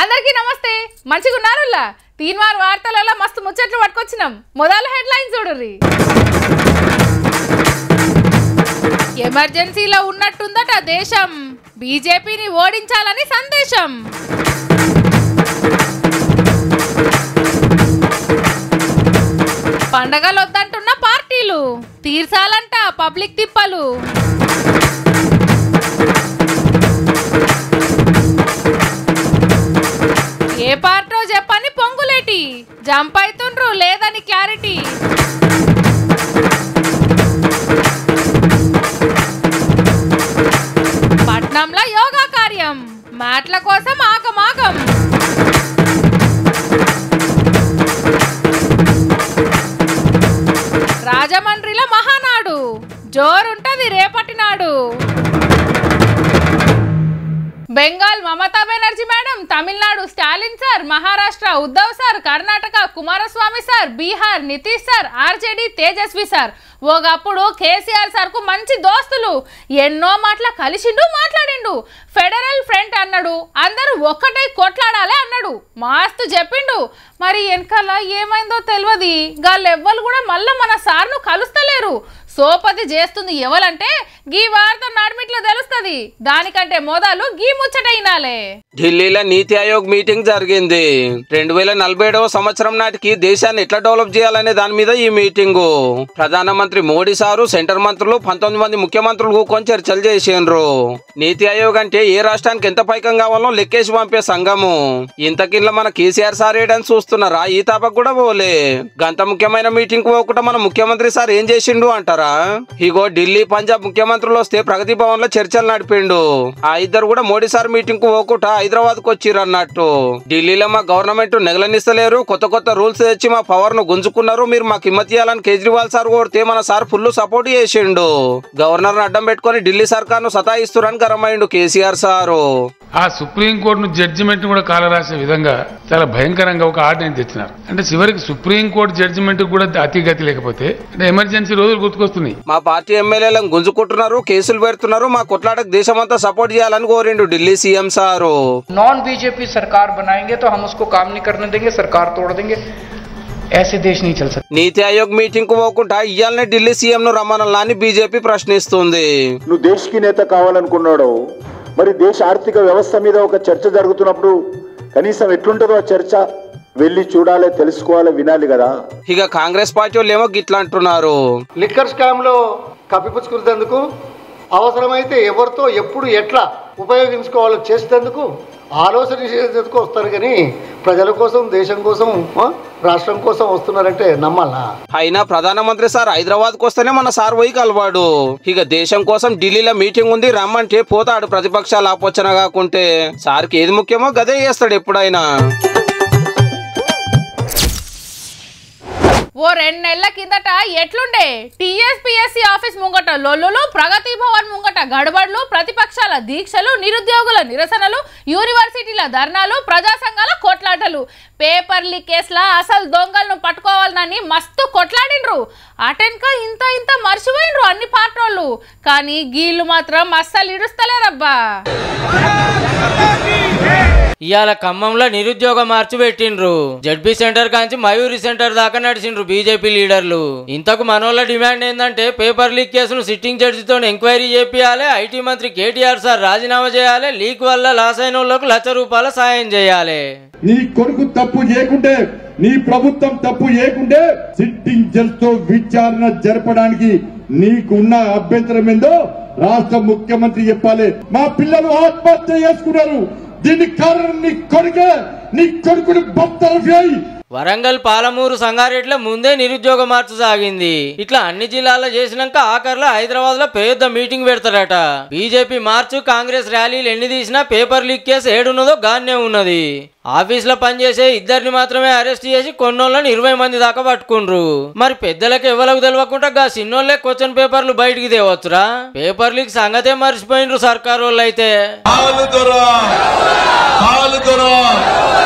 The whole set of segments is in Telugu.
అందరికీ నమస్తే మంచిగా ఉన్నారులా తీన్వార్ వార్తలలో మస్తు ముచ్చట్లు పట్టుకొచ్చినాం మొదల హెడ్ లైన్ చూడుర్రి ఎమర్జెన్సీలో ఉన్నట్టుందట దేశం బీజేపీని ఓడించాలని సందేశం పండగలు వద్దంటున్న పార్టీలు తీర్చాలంట పబ్లిక్ తిప్పలు ఏ పార్టో చెప్పని పొంగులేటి జంప్ అవుతుండ్రు లేదని క్లారిటీ పట్నంలో యోగా కార్యం మాటల కోసం ఆకమాకం రాజమండ్రిలో మహానాడు జోరుంటది రేపటి నాడు Bengal Mamata Banerjee madam Tamil Nadu Stalin sir Maharashtra Uddhav sir Karnataka Kumaraswamy sir Bihar Nitish sir RJD Tejashwi sir ఒకప్పుడు కేసీఆర్ సార్ కు మంచి దోస్తులు ఎన్నో మాటల కలిసిండు మాట్లాడిండు ఫెడరల్ ఫ్రంట్ అన్నాడు అందరూ ఒక్కటై కొట్లాడాలి అన్నాడు మాస్తు చెప్పిండు మరి వెనకాల ఏమైందో తెలియదు గాళ్ళెవ్వరు కూడా మళ్ళా మన సార్ను కలుస్తలేరు సోపతి చేస్తుంది ఎవలంటే గీ వార్త నడిమిట్లో తెలుస్తుంది దానికంటే మొదలు గీ ముచ్చట ఇనాలే ఢిల్లీలో నీతి ఆయోగ్ మీటింగ్ జరిగింది రెండు వేల నలభై ఏడవ సంవత్సరం నాటికి దేశాన్ని ఎట్లా డెవలప్ చేయాలనే దాని మీద ఈ మీటింగ్ ప్రధానమంత్రి మోడీ సారు సెంటర్ మంత్రులు పంతొమ్మిది మంది ముఖ్యమంత్రులు కూకొని చర్చలు చేసిండ్రు నీతి ఆయోగ్ అంటే ఏ రాష్ట్రానికి ఎంత పైకం కావాలో లెక్కేసి పంపే సంఘము ఇంతకింద మన కేసీఆర్ సార్ ఏడని చూస్తున్నారా ఈ తాపకు కూడా పోలే గంత ముఖ్యమైన మీటింగ్ పోకుండా మన ముఖ్యమంత్రి సార్ ఏం చేసిండు అంటారా ఇగో ఢిల్లీ పంజాబ్ ముఖ్యమంత్రులు వస్తే ప్రగతి భవన్ లో చర్చలు నడిపిండు ఆ ఇద్దరు కూడా మోడీ సార్ మీటింగ్ కు పోకుండా హైదరాబాద్ కు వచ్చిర్రు అన్నట్టు ఢిల్లీలో మా గవర్నమెంట్ నెగలనిస్తలేరు కొత్త కొత్త రూల్స్ తెచ్చి మా పవర్ ను గుంజుకున్నారు మీరు మాకు హిమ్మత్ చేయాలని కేజ్రీవాల్ సార్ కొడితే మన సార్ ఫుల్ సపోర్ట్ చేసిండు గవర్నర్ అడ్డం పెట్టుకొని ఢిల్లీ సర్కార్ ను సతాయిస్తురని గరమైండు కేసీఆర్ సారు ఆ సుప్రీంకోర్టును జడ్జిమెంట్ కూడా కాలరాసే విధంగా చాలా భయంకరంగా ఒక ఆర్డర్ తెచ్చినారు అంటే చివరికి సుప్రీంకోర్టు జడ్జిమెంట్ కూడా అతి గతి లేకపోతే అంటే ఎమర్జెన్సీ రోజులు గుర్తుకొస్తున్నాయి మా పార్టీ ఎమ్మెల్యేలను గుంజుకుంటున్నారు కేసులు పెడుతున్నారు మా కొట్లాటకు దేశమంతా సపోర్ట్ చేయాలని కోరిండు Delhi CM sir non BJP सरकार बनाएंगे तो हम उसको काम नहीं करने देंगे सरकार तोड़ देंगे ऐसे देश नहीं चल सकते నీతి ఆయోగ్ మీటింగ్ కు పోకుండా ఇయ్యాలనే ఢిల్లీ సీఎం ను రమ్మనాలని అని బీజేపీ ప్రశ్నిస్తుంది నువ్వు దేశకి నేత కావాలనుకున్నాడు మరి దేశ ఆర్థిక వ్యవస్థ మీద ఒక చర్చ జరుగుతున్నప్పుడు కనీసం ఎట్లుంటుందో ఆ చర్చ వెళ్ళి చూడాలి తెలుసుకోవాలి వినాలి కదా ఇక కాంగ్రెస్ పార్టీ వాళ్ళు ఏమో గిట్లా అంటున్నారు లిక్కర్ స్కామ్లో కప్పిపుచ్చుకునేందుకు అవసరమైతే ఎవరితో ఎప్పుడు ఎట్లా ఉపయోగించుకోవాలో చేసేందుకు ఆలోచన చేసేందుకు వస్తారు కానీ ప్రజల కోసం దేశం కోసం ఆ, రాష్ట్రం కోసం వస్తున్నారంటే నమ్మాలా అయినా ప్రధానమంత్రి సార్ హైదరాబాద్ కు వస్తేనే మన సార్ పోయి కలవాడు ఇక దేశం కోసం ఢిల్లీలో మీటింగ్ ఉంది రమ్మంటే పోతాడు ప్రతిపక్షాలు ఆపోచన కాకుంటే సార్కి ఏది ముఖ్యమో గదే చేస్తాడు ఎప్పుడైనా ఓ రెండు నెలల కిందట ఎట్లుండే టీఎస్పీఎస్సీ ఆఫీస్ ముంగట లొల్లులు ప్రగతి భవన్ ముంగట గడబడులు ప్రతిపక్షాల దీక్షలు నిరుద్యోగుల నిరసనలు యూనివర్సిటీల ధర్నాలు ప్రజా సంఘాల కొట్లాటలు పేపర్ లీక్ కేసుల అసలు దొంగలను పట్టుకోవాలని మస్తు కొట్లాడిండ్రు అటెన్క ఇంత ఇంత మర్చిపోయిండ్రు అన్ని పార్టోళ్ళు కానీ గీళ్ళు మాత్రం అస్సలు ఇడుస్తలేరబ్బా ఇవాళ ఖమ్మంలో నిరుద్యోగ మార్చి పెట్టిండ్రు జడ్పీ సెంటర్ కాంచి మయూరి సెంటర్ దాకా నడిచిండ్రు బీజేపీ లీడర్లు ఇంతకు మనోళ్ళ డిమాండ్ ఏంటంటే పేపర్ లీక్ కేసును సిట్టింగ్ జడ్జితో ఎంక్వైరీ చేపియాలి ఐటీ మంత్రి కేటీఆర్ సార్ రాజీనామా చేయాలి లీక్ వల్ల లాస్ అయిన వాళ్ళకు లక్ష రూపాయల సాయం చేయాలి నీ కొడుకు తప్పు చేయకుంటే నీ ప్రభుత్వం తప్పు చేయకుంటే సిట్టింగ్ జడ్జ్ తో విచారణ జరపడానికి నీకున్న అభ్యంతరం ఏందో రాష్ట్ర ముఖ్యమంత్రి చెప్పాలి మా పిల్లలు ఆత్మహత్య చేసుకున్నారు దీనికి కారణం నీ కొడుకే నీ కొడుకుని బర్తరఫీ అయి వరంగల్ పాలమూరు సంగారెడ్డిలో ముందే నిరుద్యోగ మార్చు సాగింది ఇట్లా అన్ని జిల్లాల్లో చేసినాక ఆఖర్లో హైదరాబాద్ లో పెద్ద మీటింగ్ పెడతారట బీజేపీ మార్చు కాంగ్రెస్ ర్యాలీలు ఎన్ని తీసినా పేపర్ లీక్ కేసు ఏడున్నదో గానే ఉన్నది ఆఫీస్ లో పనిచేసే ఇద్దరిని మాత్రమే అరెస్ట్ చేసి కొన్నోళ్ళని ఇరవై మంది దాకా పట్టుకుండ్రు మరి పెద్దలకు ఎవరికి తెలియకుండా గా చిన్నోళ్ళే క్వశ్చన్ పేపర్లు బయటికి తేవచ్చురా పేపర్ లీక్ సంగతే మర్చిపోయినరు సర్కారు వాళ్ళు అయితే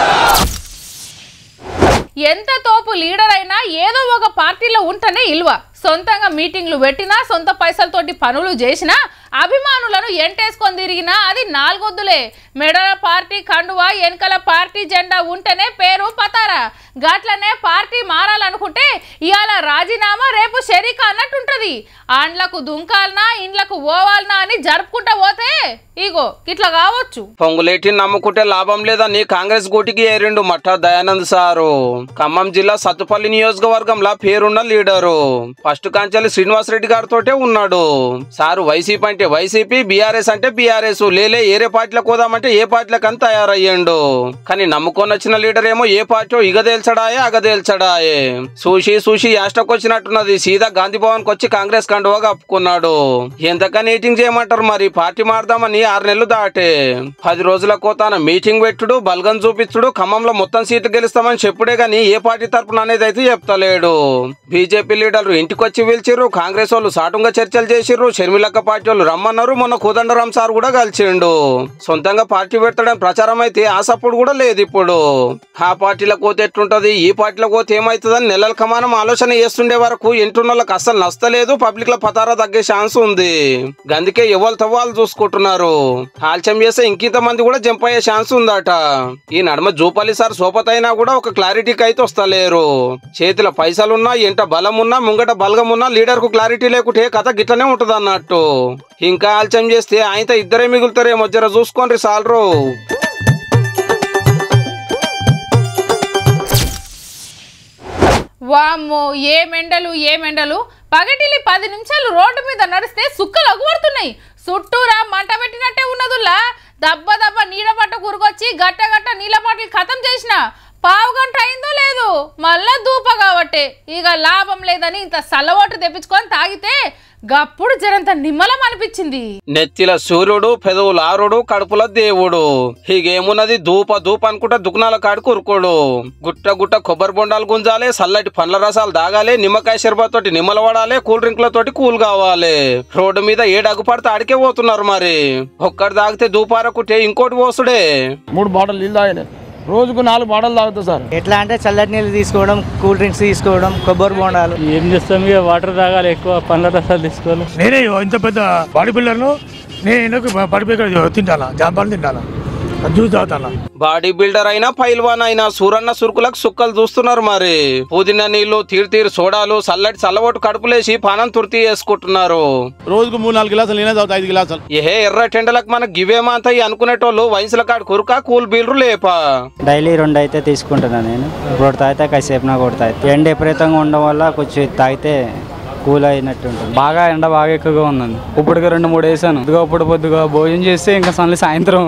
ఎంత తోపు లీడర్ అయినా ఏదో ఒక పార్టీలో ఉంటేనే ఇల్వ సొంతంగా మీటింగ్లు పెట్టినా సొంత పైసలతోటి పనులు చేసినా అభిమానులను ఎంటేసుకొని తిరిగినా అది నాలుగొద్దులే మెడల పార్టీ కండువా వెనకల పార్టీ జెండా ఉంటేనే పేరు పతారా గట్లనే పార్టీ మారాలనుకుంటే ఇవాళ రాజీనామా రేపు షరీక అన్నట్టుంటది అండ్లకు దుంకాలనా ఇండ్లకు ఓవాలనా అని జరుపుకుంటా పోతే ఇగో ఇట్లా కావచ్చు పొంగులేటిని నమ్ముకుంటే లాభం లేదని కాంగ్రెస్ గూటికి ఏరిండు మఠ దయానంద్ సారు ఖమ్మం జిల్లా సత్తుపల్లి నియోజకవర్గంలో పేరున్న లీడరు ఫస్ట్ కాంచాలి శ్రీనివాస్ రెడ్డి గారితోటే ఉన్నాడు సారు వైసీపీ అంటే వైసీపీ బీఆర్ఎస్ అంటే బీఆర్ఎస్ లేలే ఏరే పార్టీలకు పోదామంటే ఏ పార్టీలకని తయారయ్యిండు కానీ నమ్ముకొని వచ్చిన లీడర్ ఏమో ఏ పార్టీ ఇగదేల్చడాయే అగదేల్చడాయే సూషి సూషి యాస్టకు వచ్చినట్టున్నది సీదా గాంధీ భవన్ కి వచ్చి కాంగ్రెస్ కండువా కప్పుకున్నాడు ఎంతకని మీటింగ్ చేయమంటారు మరి పార్టీ మారదామని ఆరు నెలలు దాటే పది రోజులకు తాన మీటింగ్ పెట్టుడు బల్గం చూపించుడు ఖమ్మంలో మొత్తం సీట్లు గెలుస్తామని చెప్పుడే గాని ఏ పార్టీ తరపున అనేది అయితే చెప్తలేడు బీజేపీ లీడర్లు ఇంటికొచ్చి పిలిచిర్రు కాంగ్రెస్ వాళ్ళు సాటుంగా చర్చలు చేసిర్రు షర్మిలక్క పార్టీ వాళ్ళు రమ్మన్నారు మొన్న కోదండరాం సార్ కూడా కలిసిండు సొంతంగా పార్టీ పెడతాడని ప్రచారం అయితే ఆ సపోర్ట్ కూడా లేదు ఇప్పుడు ఆ పార్టీలో పోతే ఎట్లుంటది ఈ పార్టీలో పోతే ఏమవుతుందని నెలల కమానం ఆలోచన చేస్తుండే వరకు ఇంటున్న వాళ్ళకి అస్సలు నచ్చలేదు పబ్లిక్ లో పతారా తగ్గే ఛాన్స్ ఉంది గందుకే ఎవరు తవ్వాలు చూసుకుంటున్నారు ఆలస్యం చేస్తే ఇంకింత మంది కూడా జంప్ అయ్యే ఛాన్స్ ఉందట ఈ నడుమ జూపల్లి సార్ సోపత్ అయినా కూడా ఒక క్లారిటీకి అయితే వస్తలేరు చేతిలో పైసలున్నా ఎంట బలం ఉన్నా ముంగట బలగం ఉన్నా లీడర్ కు క్లారిటీ లేకుంటే కథ గిట్లనే ఉంటది అన్నట్టు ఇంకా ఆలస్యం చేస్తే ఆయనతో ఇద్దరే మిగులుతారేమో జర చూసుకోండి సాలరు వామ్మో ఏ మెండలు ఏ మెండలు పగటిలి పది నిమిషాలు రోడ్డు మీద నడిస్తే సుక్కలు అగుపడుతున్నాయి చుట్టూరా మంట పెట్టినట్టే ఉన్నదుల్లా దబ్బ దబ్బ నీడ పట్ట కూరుకొచ్చి గట్ట గట్ట నీళ్ళ పాటలు ఖతం చేసిన పావు గంట అయిందో లేదు మళ్ళా దూప కాబట్టే ఇక లాభం లేదని ఇంత సల్లవాటు తెప్పించుకొని తాగితే గప్పుడు జరంత నిమ్మలం అనిపించింది నెత్తిల సూర్యుడు పెదవుల ఆరుడు కడుపుల దేవుడు హీగేమున్నది దూప దూప అనుకుంటా దుకాణాల కాడు కురుకోడు గుట్ట గుట్ట కొబ్బరి బొండాలు గుంజాలి చల్లటి పండ్ల రసాలు దాగాలి నిమ్మకాయ షర్బత్ తోటి నిమ్మలు పడాలి కూల్ డ్రింక్ల తోటి కూల్ కావాలి రోడ్డు మీద ఏడు అగ్గు పడితే ఆడికే పోతున్నారు మరి ఒక్కటి తాగితే దూపారకుంటే ఇంకోటి పోసుడే మూడు బాటలు నీళ్ళు తాగిన రోజుకు నాలుగు బాటలు తాగుతా సార్ ఎట్లా అంటే చల్లటి నీళ్ళు తీసుకోవడం కూల్ డ్రింక్స్ తీసుకోవడం కొబ్బరి బోండాలు ఏం చేస్తాం ఇక వాటర్ తాగాలి ఎక్కువ పండ్ల రసాలు తీసుకోవాలి నేనే ఇంత పెద్ద బాడీ బిల్డర్ను నేను ఎందుకు పడిపోయి తింటానా జాంపాలు తింటానా జ్యూస్ తాగుతానా బాడీ బిల్డర్ అయినా పైల్వాన్ అయినా సూరన్న సురుకులకు సుక్కలు చూస్తున్నారు మరి పుదీనా నీళ్లు తీరు తీరు సోడాలు చల్లటి చల్లబొట్టు కడుపులేసి పానం తుర్తి చేసుకుంటున్నారు రోజుకు మూడు నాలుగు గిలాసులు నేనే తాగుతా ఐదు గిలాసులు ఏ ఎర్ర టెండలకు మనకు గివేమా అంత అనుకునేటోళ్ళు వయసుల కాడు కురుక కూల్ బీల్రు లేపా డైలీ రెండు అయితే తీసుకుంటున్నాను నేను ఇప్పుడు తాగితే కాసేపు నాకు కూడా తాగితే ఎండ విపరీతంగా ఉండడం వల్ల కొంచెం తాగితే కూల్ అయినట్టు ఉంటుంది బాగా ఎండ బాగా ఎక్కువగా ఉందండి ఇప్పటికి రెండు మూడు వేసాను ఇదిగో ఇప్పుడు పొద్దుగా భోజనం చేస్తే ఇంకా సన్లీ సాయంత్రం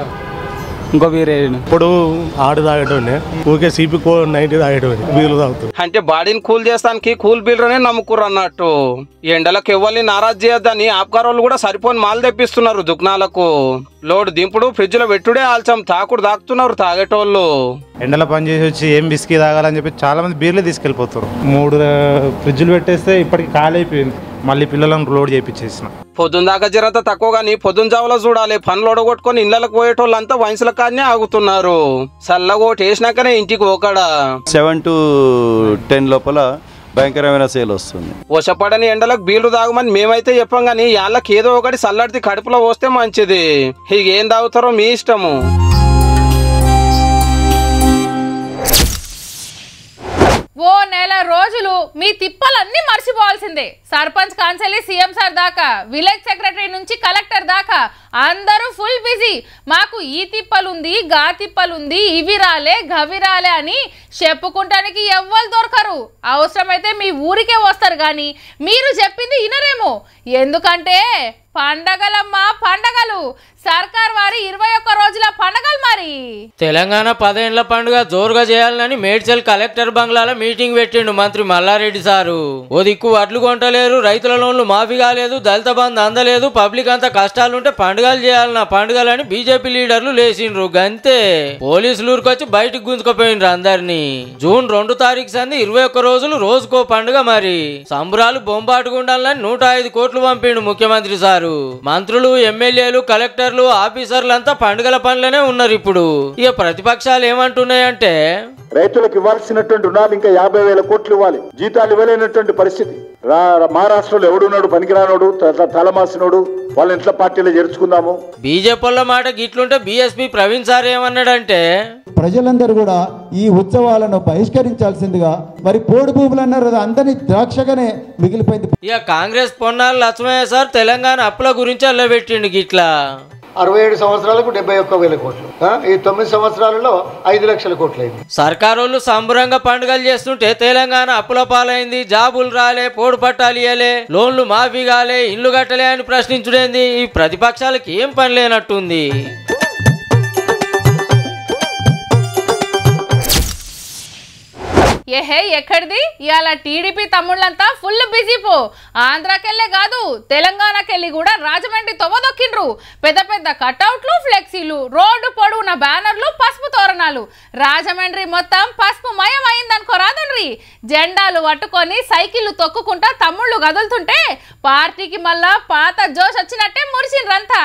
ఇంకో బీర్ వేయను ఇప్పుడు ఆడు తాగేటోనే ఊరికే సిపి కో నైట్ తాగేటోని బీర్లు తాగుతాడు అంటే బాడీని కూల్ చేస్తానికి కూల్ బీల్రనే నమ్ముకుర్రు అన్నట్టు ఎండలకు ఎవ్వరిని నారాజ్ చేయొద్దని ఆప్కారోళ్ళు కూడా సరిపోని మాలు తెప్పిస్తున్నారు దుకాణాలకు లోడ్ దింపుడు ఫ్రిడ్జ్ లో పెట్టుడే ఆల్చం తాకుడు తాకుతున్నారు తాగేటోళ్ళు ఎండలో పని చేసి వచ్చి ఏం బిస్కీ తాగాలని చెప్పి చాలా మంది బీర్లు తీసుకెళ్ళిపోతారు మూడు ఆ, ఫ్రిడ్జ్లు పెట్టేస్తే ఇప్పటికి ఖాళీ అయిపోయింది మళ్ళీ పిల్లలను లోడ్ చేయించేసిన పొద్దున్న దాకా జరంత తక్కువ గానీ పొద్దున్న జావలో చూడాలి పనులు ఒడగొట్టుకొని ఇళ్ళకి పోయేటోళ్ళంతా వయసుల కాడనే ఆగుతున్నారు చల్లగా ఒకటి వేసినాకనే ఇంటికి పోకడా సెవెన్ టు టెన్ లోపల భయంకరమైన సేల్ వస్తుంది వశపడని ఎండలకు బీళ్లు తాగమని మేమైతే చెప్పాం గానీ వాళ్ళకి ఏదో ఒకటి చల్లటిది కడుపులో వస్తే మంచిది ఇక ఏం తాగుతారో మీ ఇష్టము ఓ నెల రోజులు మీ తిప్పలన్నీ మర్చిపోవాల్సిందే సర్పంచ్ కాన్సెలి సీఎం సార్ దాకా విలేజ్ సెక్రటరీ నుంచి కలెక్టర్ దాకా అందరూ ఫుల్ బిజీ మాకు ఈ తిప్పలుంది గా తిప్పలుంది ఇవి రాలే గవి రాలే అని చెప్పుకుంటానికి ఎవ్వరు దొరకరు అవసరమైతే మీ ఊరికే వస్తారు కానీ మీరు చెప్పింది వినరేమో ఎందుకంటే పండగలమ్మా పండగలు సర్కార్ వారి ఇరవై ఒక్క రోజుల పండగలు మరి తెలంగాణ పదేండ్ల పండుగ జోరుగా చేయాలని మేడ్చల్ కలెక్టర్ బంగ్లాలో మీటింగ్ పెట్టిండు మంత్రి మల్లారెడ్డి సారు ఓ దిక్కు వడ్లు కొంటలేరు రైతుల లోన్లు మాఫీ కాలేదు దళిత బంధు అందలేదు పబ్లిక్ అంతా కష్టాలుంటే పండుగలు చేయాలన్న పండుగలని బీజేపీ లీడర్లు లేచిండ్రు గంతే పోలీసులు ఊరికొచ్చి బయటకు గుంజుకుపోయిండ్రు అందరినీ జూన్ రెండు తారీఖు సంది ఇరవై ఒక్క రోజులు రోజుకో పండుగ మరి సంబరాలు బొంబాటుకుండాలని నూట ఐదు కోట్లు పంపిండు ముఖ్యమంత్రి సారు మంత్రులు ఎమ్మెల్యేలు కలెక్టర్లు ఆఫీసర్లు అంతా పండుగల పనులనే ఉన్నారు ఇప్పుడు ఇక ప్రతిపక్షాలు ఏమంటున్నాయంటే రైతులకు ఇవ్వాల్సినటువంటి రుణాలు ఇంకా యాభై వేల కోట్లు ఇవ్వాలి జీతాలు ఇవ్వలేనటువంటి పరిస్థితి రా మహారాష్ట్రలో ఎవడున్నాడు పనికిరానోడు త- త- తలమాసినోడు వాళ్ళ ఇంట్లో పార్టీలో చేర్చుకుందాము బీజేపీల మాట గిట్లుంటే బీఎస్పీ ప్రవీణ్ సార్ ఏమన్నాడంటే ప్రజలందరూ కూడా ఈ ఉత్సవాలను బహిష్కరించాల్సిందిగా మరి పోడు భూములు అన్నారు కదా, అందరినీ ద్రాక్షగానే మిగిలిపోయింది ఇక కాంగ్రెస్ పొన్నాల లక్ష్మయ్య సార్ తెలంగాణ అప్పుల గురించి అల్లబెట్టిండు గిట్లా అరవై ఏడు సంవత్సరాలకు డెబ్బై ఒక్క వేల కోట్లు ఆ, ఈ తొమ్మిది సంవత్సరాలలో ఐదు లక్షల కోట్లు అయింది సర్కారోళ్ళు సంబరంగా పండుగలు చేస్తుంటే తెలంగాణ అప్పుల పాలైంది జాబులు రాలే పోడు పట్టాలు ఇయ్యలే లోన్లు మాఫీ కాలే ఇల్లు కట్టలే అని ప్రశ్నించుడేంది ఈ ప్రతిపక్షాలకి ఏం పని లేనట్టుంది ఏహే ఎక్కడిది ఇవాళ టీడీపీ తమ్ముళ్ళంతా ఫుల్ బిజీ పో ఆంధ్రాకెళ్ళే కాదు తెలంగాణకెళ్ళి కూడా రాజమండ్రి తొవ్వదొక్కిండ్రు పెద్ద పెద్ద కట్అవుట్లు ఫ్లెక్సీలు రోడ్డు పొడవున బ్యానర్లు పసుపు తోరణాలు రాజమండ్రి మొత్తం పసుపు మయం అయిందనుకో రాదండ్రి జెండాలు పట్టుకొని సైకిళ్ళు తొక్కుకుంటా తమ్ముళ్ళు కదులుతుంటే పార్టీకి మళ్ళా పాత జోష్ వచ్చినట్టే మురిసిండ్రంతా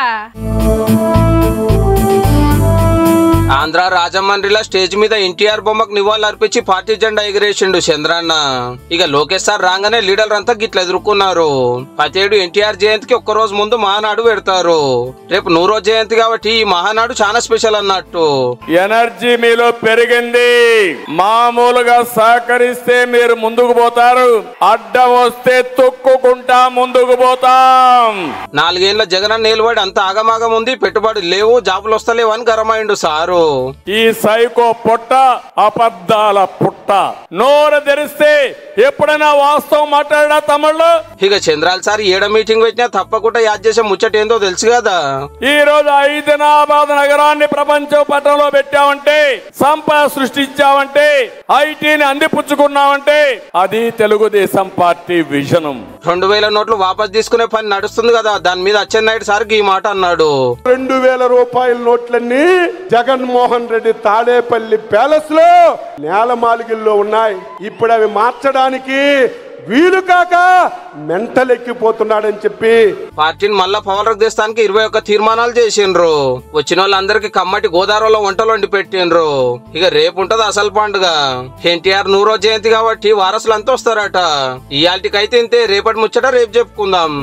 ఆంధ్ర రాజమండ్రిలో స్టేజ్ మీద ఎన్టీఆర్ బొమ్మకు నివాళులు అర్పించి పార్టీ జెండా ఎగిరేసిండు చంద్రన్న ఇక లోకేష్ సార్ రాగానే లీడర్లు అంతా గిట్ల ఎదుర్కొన్నారు ప్రతేడు ఎన్టీఆర్ జయంతికి ఒక్క రోజు ముందు మహానాడు పెడతారు రేపు నూరో జయంతి కాబట్టి ఈ మహానాడు చాలా స్పెషల్ అన్నట్టు ఎనర్జీ మీలో పెరిగింది మామూలుగా సహకరిస్తే మీరు ముందుకు పోతారు అడ్డం వస్తే తొక్కుకుంటా ముందుకు పోతాం నాలుగేళ్ల జగన్ నిలబడి అంత ఆగమాగం ఉంది పెట్టుబడి లేవు జాబులు వస్తలేవు అని గరమైండు సారు ఈ సైకో పుట్ట అబద్ధాల పుట్ట నోరు తెరిస్తే ఎప్పుడైనా వాస్తవం మాట్లాడా తమ్ముళ్ళు ఇక చంద్రాల సార్ ఏడ మీటింగ్ పెట్టినా తప్పకుండా యాద్ చేసే ముచ్చట ఏందో తెలుసు కదా ఈ రోజు హైదరాబాద్ నగరాన్ని ప్రపంచ పటంలో పెట్టామంటే సంపద సృష్టించామంటే ఐటీని అందిపుచ్చుకున్నామంటే అది తెలుగుదేశం పార్టీ విజనం రెండు వేల నోట్లు వాపస్ తీసుకునే పని నడుస్తుంది కదా దాని మీద అచ్చెన్నాయుడు సార్కి ఈ మాట అన్నాడు రెండు వేల రూపాయల నోట్లన్నీ జగన్మోహన్ రెడ్డి తాడేపల్లి ప్యాలెస్ లో నేలమాలిగిల్లో ఉన్నాయి ఇప్పుడు అవి మార్చడానికి వీలు కాక మెంటలెక్కిపోతున్నాడని చెప్పి పార్టీని మళ్ళా పవర్ తెస్తానికి ఇరవై ఒక్క తీర్మానాలు చేసిండ్రు వచ్చిన వాళ్ళందరికి కమ్మటి గోదావరిలో వంటలు వండి పెట్టిండ్రు ఇక రేపు ఉంటది అసలు పండుగ ఎన్టీఆర్ నూరో జయంతి కాబట్టి వారసులు అంతా వస్తారట ఇయాల్టికైతే ఇంతే రేపటి ముచ్చట రేపు చెప్పుకుందాం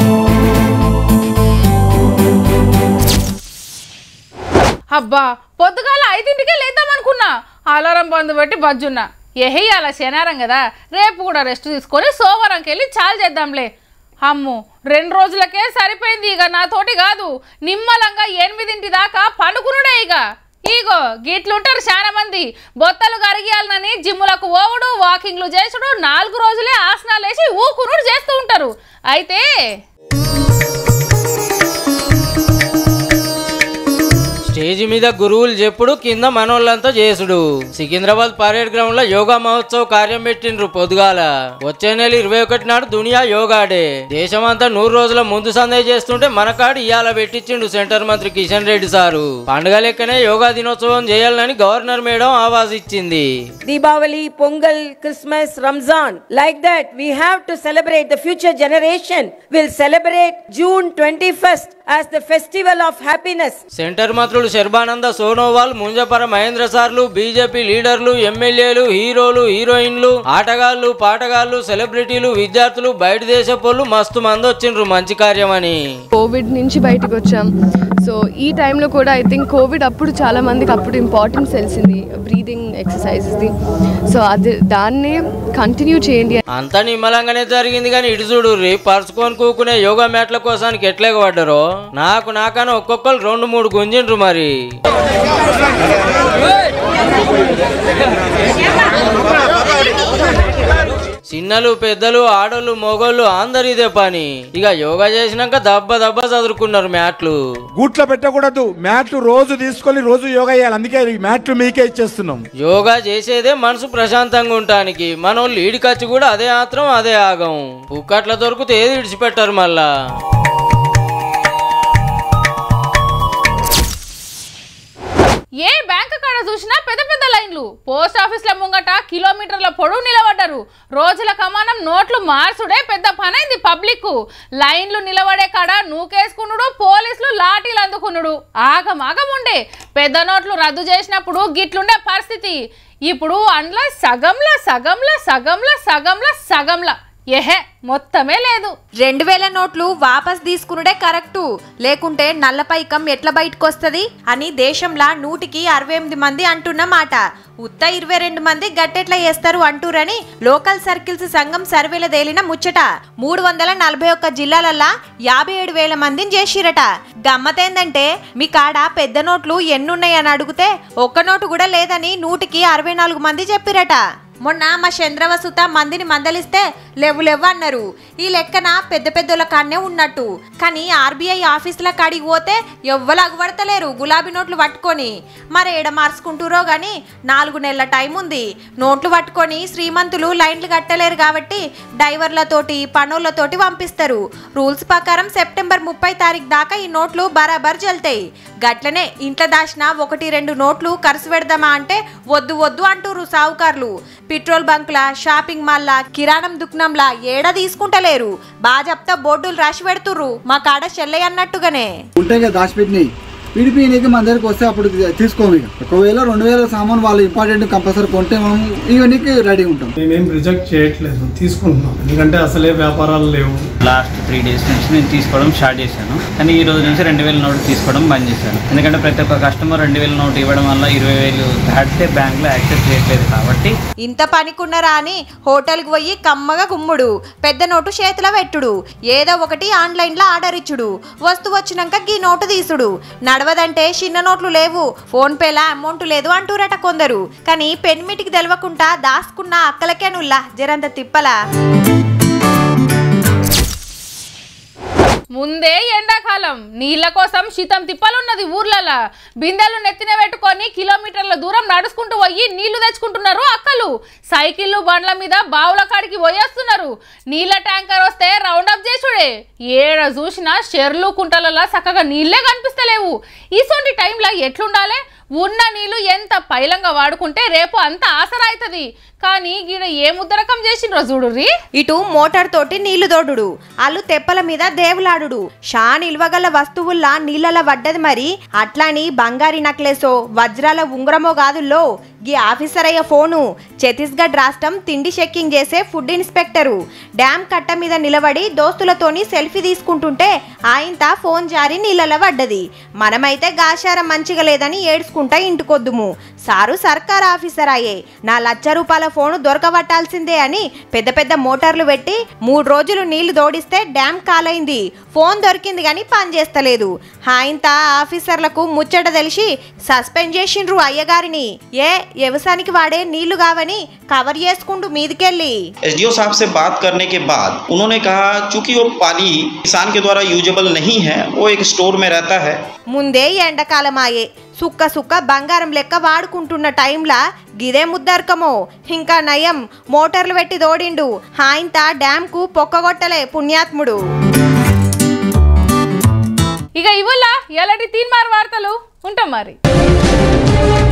అబ్బా పొద్దుగాల ఐదింటికే లేద్దాం అనుకున్నా అలారం బంద్ పెట్టి బజ్జున్నా ఎహెయ్యాల శనారం కదా రేపు కూడా రెస్ట్ తీసుకొని సోమవారంకి వెళ్ళి చాలు చేద్దాంలే అమ్ము రెండు రోజులకే సరిపోయింది ఇక నాతోటి కాదు నిమ్మలంగా ఎనిమిదింటి దాకా పండుకునుడే ఇక ఇగో గిట్లుంటారు చాలా మంది బొత్తలు కరిగియాలనని జిమ్ములకు ఓవుడు వాకింగ్లు చేసుడు నాలుగు రోజులే ఆసనాలు వేసి ఊకునుడు చేస్తూ ఉంటారు అయితే స్టేజ్ మీద గురువులు చెప్పుడు కింద మనోళ్ళంతా చేసుడు సికింద్రాబాద్ పరేడ్ గ్రౌండ్ లో యోగా మహోత్సవ్ కార్యం పెట్టిండ్రు పొద్దుగాల వచ్చే నెల ఇరవై ఒకటి నాడు దునియా యోగా డే దేశమంతా నూరు రోజుల ముందు సందే చేస్తుంటే మన కాడు ఇయాల పెట్టించిండు సెంటర్ మంత్రి కిషన్ రెడ్డి సారు పండుగ లెక్కనే యోగా దినోత్సవం చేయాలని గవర్నర్ మేడం ఆవాజ్ ఇచ్చింది Deepavali, Pongal, Christmas, Ramzan. Like that, we have to celebrate the future generation. will celebrate June 21st as the festival of happiness. Centre మంత్రులు శర్బానంద సోనోవాల్ ముంజపర మహేంద్ర సార్లు బీజేపీ లీడర్లు ఎమ్మెల్యేలు హీరోలు హీరోయిన్లు ఆటగాళ్లు పాటగాళ్లు సెలబ్రిటీలు విద్యార్థులు బయట దేశపోళ్ళు మస్తు మంది వచ్చిండ్రు మంచి కార్యమని కోవిడ్ నుంచి బయటకు వచ్చాం సో ఈ టైంలో కూడా ఐ థింక్ కోవిడ్ అప్పుడు చాలా మందికి అప్పుడు ఇంపార్టెన్స్ తెలిసింది బ్రీదింగ్ ఎక్సర్సైజెస్ది సో అది దాన్నే కంటిన్యూ చేయండి అంతా నిమ్మలంగానే జరిగింది కానీ ఇటు చూడు రే పరుచుకొని కూకునే యోగా మ్యాట్ల కోసానికి ఎట్లేక పడ్డారో నాకు నాకని ఒక్కొక్కరు రెండు మూడు గుంజిండ్రు మరి చిన్నలు పెద్దలు ఆడోళ్ళు మొగోళ్ళు అందరు ఇదే పని ఇక యోగా చేసినాక దబ్బ దబ్బ చదువుకున్నారు మ్యాట్లు గూట్లో పెట్టకూడదు మ్యాట్లు రోజు తీసుకొని రోజు యోగా చేయాలి అందుకే ఈ మ్యాట్లు మీకే ఇచ్చేస్తున్నాం యోగా చేసేదే మనసు ప్రశాంతంగా ఉండటానికి మనోళ్ళు ఈడికొచ్చి కూడా అదే ఆత్రం అదే ఆగం పుక్కట్ల దొరికితే ఏది విడిచిపెట్టారు మళ్ళా ఏ బ్యాంక్ కాడ చూసినా పెద్ద పెద్ద లైన్లు పోస్ట్ ఆఫీస్ల ముంగట కిలోమీటర్ల పొడవు నిలబడ్డారు రోజుల కమానం నోట్లు మార్చుడే పెద్ద పనైంది పబ్లిక్ లైన్లు నిలబడే కాడ నూకేసుకునుడు పోలీసులు లాఠీలు అందుకునుడు ఆగమాగముండే పెద్ద నోట్లు రద్దు చేసినప్పుడు గిట్లుండే పరిస్థితి ఇప్పుడు అండ్ల సగంల సగంల సగంల సగంల సగంల ఎహే మొత్తమే లేదు రెండు వేల నోట్లు వాపస్ తీసుకునుడే కరెక్టు లేకుంటే నల్లపైకం ఎట్లా బయటకు వస్తుంది అని దేశంలో నూటికి అరవై ఎనిమిది మంది అంటున్న మాట ఉత్త ఇరవై రెండు మంది గట్టెట్లా చేస్తారు అంటూరని లోకల్ సర్కిల్స్ సంఘం సర్వేల తేలిన ముచ్చట మూడు వందల నలభై ఒక్క జిల్లాలల్లా యాభై ఏడు వేల మందిని చేసిరట గమ్మతేందంటే మీ కాడ పెద్ద నోట్లు ఎన్నున్నాయని అడిగితే ఒక్క నోటు కూడా లేదని నూటికి అరవై నాలుగు మంది చెప్పిరట మొన్న మా చంద్రవసుత మందిని మందలిస్తే లేవు లేవు అన్నారు ఈ లెక్కన పెద్ద పెద్దోళ్ళ కాడనే ఉన్నట్టు కానీ ఆర్బీఐ ఆఫీసుల కాడికి పోతే ఎవ్వరు అగుపడతలేరు గులాబీ నోట్లు పట్టుకొని మరి ఏడ మార్చుకుంటురో గాని నాలుగు నెలల టైం ఉంది నోట్లు పట్టుకొని శ్రీమంతులు లైన్లు కట్టలేరు కాబట్టి డైవర్లతోటి పనులతోటి పంపిస్తారు రూల్స్ ప్రకారం సెప్టెంబర్ ముప్పై తారీఖు దాకా ఈ నోట్లు బరాబర్ జల్తాయి గట్లనే ఇంట్లో దాచిన ఒకటి రెండు నోట్లు ఖర్చు పెడదామా అంటే వద్దు వద్దు అంటురు సావుకారులు పెట్రోల్ బంక్ల షాపింగ్ మాల్లా కిరాణం దుకాణంలా ఏడా తీసుకుంటలేరు బాజప్తా బోర్డులు రాసి పెడుతుర్రు మా కాడ చెల్లె అన్నట్టుగానే ఉంటాయి కదా దాచిపెట్టినాయి విడిపోయినాయి మన దగ్గరికి వస్తే అప్పుడు తీసుకోము ఇక ఒకవేళ రెండు వేల సామాన్ వాళ్ళు ఇంపార్టెంట్ కంపల్సరీ కొంటే మనం ఇవన్నీ రెడీ ఉంటాం నేనేం రిజెక్ట్ చేయట్లేదు తీసుకుంటున్నాం ఎందుకంటే అసలే వ్యాపారాలు లేవు లాస్ట్ త్రీ డేస్ నుంచి నేను తీసుకోవడం స్టార్ట్ చేశాను కానీ ఈ రోజు నుంచి రెండు వేల నోటు తీసుకోవడం బంద్ చేశాను ఎందుకంటే ప్రతి ఒక్క కస్టమర్ రెండు వేల నోటు ఇవ్వడం వల్ల ఇరవై వేలు దాటితే బ్యాంక్లో యాక్సెస్ చేయట్లేదు కాబట్టి ఇంత పనికున్నరా అని హోటల్కి పోయి కమ్మగా గుమ్ముడు పెద్ద నోటు చేతిలో పెట్టుడు ఏదో ఒకటి ఆన్లైన్లో ఆర్డర్ ఇచ్చుడు వస్తువు వచ్చినాక గీ నోటు తీసుడు నడవదంటే చిన్న నోట్లు లేవు ఫోన్ పేలా అమౌంట్ లేదు అంటూరట కొందరు కానీ పెన్మిటికి తెలవకుండా దాసుకున్న అక్కలకే నుల్లా జరంత తిప్పలా ముందే ఎండాకాలం నీళ్ళ కోసం శీతం తిప్పలున్నది ఊర్లలో బిందెలు నెత్తిన పెట్టుకొని కిలోమీటర్ల దూరం నడుచుకుంటూ పోయి నీళ్లు తెచ్చుకుంటున్నారు అక్కలు సైకిళ్ళు బండ్ల మీద బావుల కాడికి పోయేస్తున్నారు నీళ్ళ ట్యాంకర్ వస్తే రౌండ్ అప్ చేసుడే ఏడ చూసినా చెర్లు కుంటలలో చక్కగా నీళ్ళే కనిపిస్తలేవు ఇసొంటి టైంలో ఎట్లుండాలి ఉన్న నీళ్లు ఎంత పైలంగా వాడుకుంటే రేపు అంత ఆసరా అవుతుంది కానీ గీడ ఏ ముద్దరకం చేసిండ్రో చూడుర్రి ఇటు మోటార్ తోటి నీళ్లు తోడుడు అల్లు తెప్పల మీద దేవులాడుడు షా నిల్వగల వస్తువుల్లా నీళ్ళల పడ్డది మరి అట్లాని బంగారి నక్లెసో వజ్రాల ఉంగరమో కాదుల్లో గీ ఆఫీసర్ అయ్యే ఫోను ఛత్తీస్గఢ్ రాష్ట్రం తిండి చెక్కింగ్ చేసే ఫుడ్ ఇన్స్పెక్టరు డ్యామ్ కట్ట మీద నిలబడి దోస్తులతోని సెల్ఫీ తీసుకుంటుంటే ఆయంత ఫోన్ జారి నీళ్ళల పడ్డది మనమైతే గాశారం మంచిగా లేదని ఏడ్చుకుంటా ఇంటికొద్దుము సారు సర్కార్ ఆఫీసర్ అయ్యే నా లక్ష రూపాయల ఫోను దొరకబట్టాల్సిందే అని పెద్ద పెద్ద మోటార్లు పెట్టి మూడు రోజులు నీళ్లు దోడిస్తే డ్యామ్ కాలైంది ఫోన్ దొరికింది కానీ పని చేస్తలేదు హాయింత ఆఫీసర్లకు ముచ్చట తెలిసి సస్పెండ్ చేసిండ్రు అయ్యగారిని ఏ వ్యవసాయానికి వాడే నీళ్లు కావని కవర్ చేసుకుంటూ మీదికెళ్ళి एसडीओ साहब से बात करने के बाद उन्होंने कहा चूंकि वो पानी किसान के द्वारा यूजेबल नहीं है वो एक स्टोर में रहता है ముందే ఎండాకాలం ఆయే సుక్క సుక్క బంగారం లెక్క వాడుకుంటున్న టైంలా గిదే ముద్దర్కమో ఇంకా నయం మోటార్లు పెట్టి దోడిండు హాయింత డ్యామ్కు పొక్కగొట్టలే పుణ్యాత్ముడు ఇక ఇవ్వలా ఎలాంటి తీన్మార్ వార్తలు ఉంటాం మరి